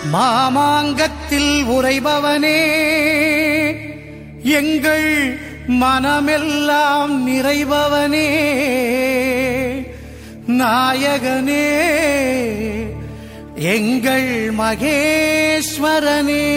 மாமாங்கத்தில் உறைபவனே எங்கள் மனமெல்லாம் நிறைபவனே நாயகனே எங்கள் மகேஸ்வரனே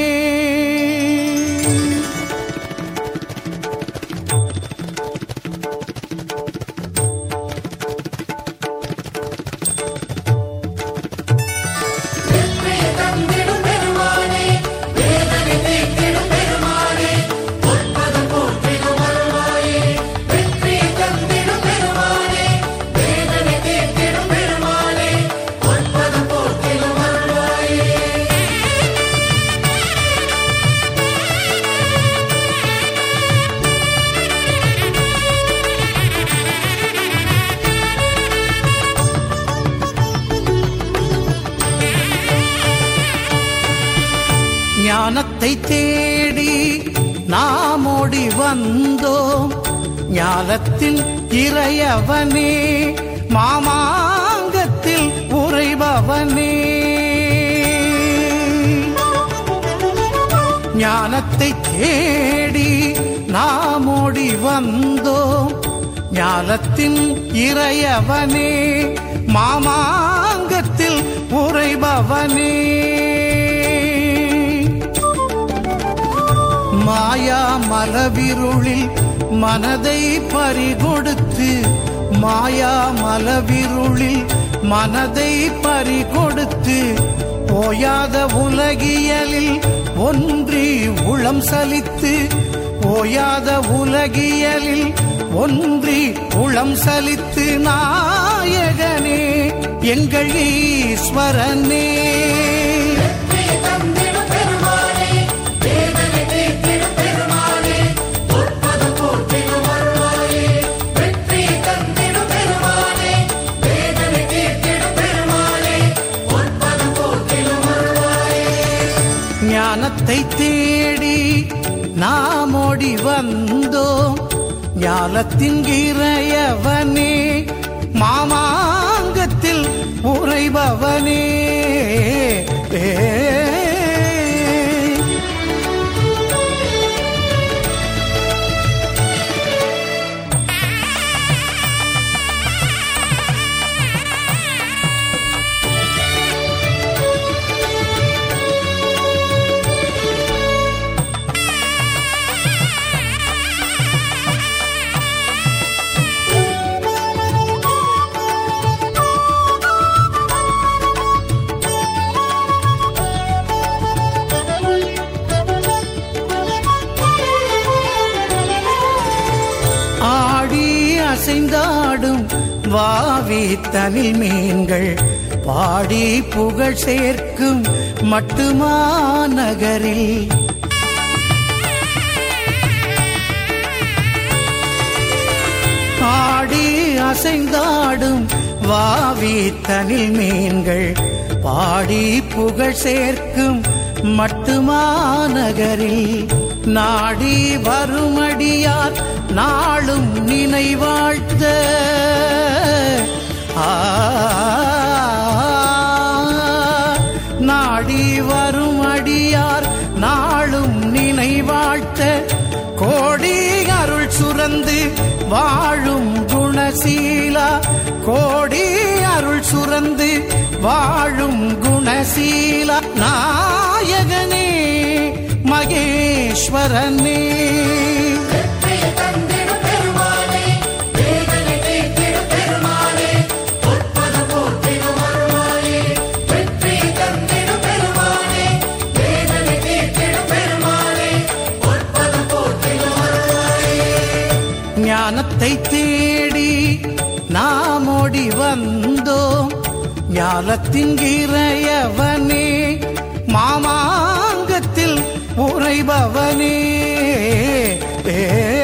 ஞானத்தை தேடி நாம் ஓடி வந்தோம் ஞானத்தின் இறையவனே மாமாங்கத்தில் உறைபவனே ஞானத்தை தேடி நாம் ஓடி வந்தோம் ஞானத்தின் இறையவனே மாமாங்கத்தில் உறைபவனே மாயா மலவிருளில் மனதை பறிகொடுத்து மாயா மலவிருளில் மனதை பறிகொடுத்து ஓயாத உலகியலில் ஒன்றி உளம் சலித்து ஓயாத உலகியலில் ஒன்றி உளம் சலித்து நாயகனே எங்கள் ஈஸ்வரனே ஞானத்தை தேடி நாம் ஓடி வந்தோம் ஞானத்தின் இறையவனே மாமாங்கத்தில் உறைபவனே ஏ ஆடி அசைந்தாடும் வாவி தனில் மீன்கள் பாடி புகழ் சேர்க்கும் மட்டுமா நகரில் ஆடி அசைந்தாடும் வாவி தனில் மீன்கள் பாடி புகழ் சேர்க்கும் மட்டுமா நகரில் நாடி வருமடியார் நாளும் நினைவாழ்த்த ஆ, நாடி வரும் அடியார் நாளும் நினைவாழ்த்த கோடி அருள் சுரந்து வாழும் குணசீலா கோடி அருள் சுரந்து வாழும் குணசீலா நாயகனே மகேஸ்வரனே ஞானத்தை தேடி நாம் ஓடி வந்தோம் ஞானத்தின் இறையவனே மாமாங்கத்தில் உறைபவனே ஏ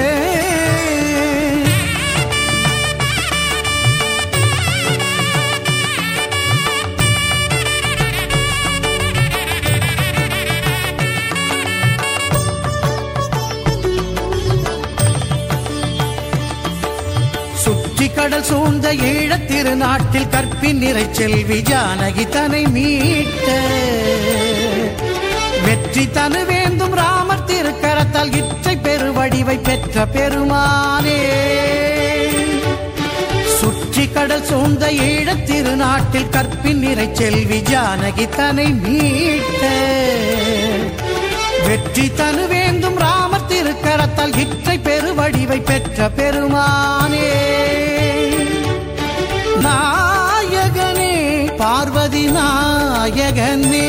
சுற்றி கடல் சூழ்ந்த ஈழத் திருநாட்டில் கற்பின் நிறை செல்வி ஜானகி தனை மீட்ட வெற்றி தனு வேந்தும் ராமர் திருக்கரத்தால் இற்றை பெருவடிவை பெற்ற பெருமானே சுற்றி கடல் சூழ்ந்த ஈழத் திருநாட்டில் கற்பின் நிறை செல்வி ஜானகி தன்னை மீட்ட வெற்றி தனு வேந்தும் ராமர் திருக்கரத்தால் இற்றை பெருவடிவை பெற்ற பெருமானே நாயகனே பார்வதி நாயகனே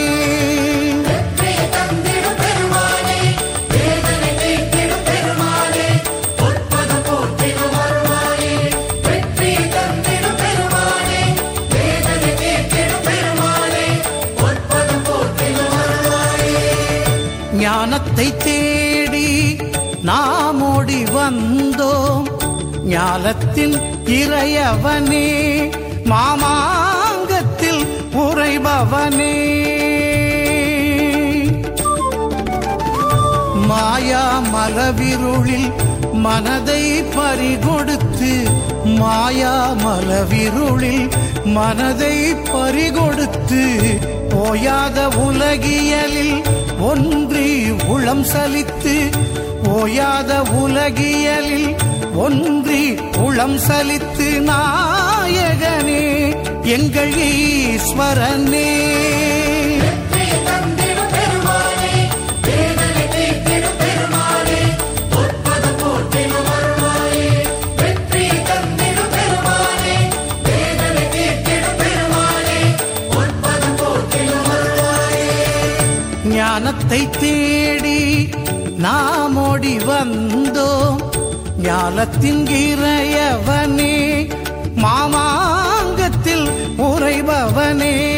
ஞானத்தை தேடி நாம் ஓடி வந்தோம் ஞானத்தின் இறையவனே மாமாங்கத்தில் உறைபவனே மாயா மலவிருளில் மனதை பறிகொடுத்து மாயா மலவிருளில் மனதை பறிகொடுத்து ஓயாத உலகியலில் ஒன்றி உளம் சலித்து ஓயாத உலகியலில் ஒன்றி உளம் சலித்து நாயகனே எங்கள் ஈஸ்வரனே ஞானத்தை தேடி நாம் ஓடி வந்தோம் ஞானத்தின் இறையவனே மாமாங்கத்தில் உறைபவனே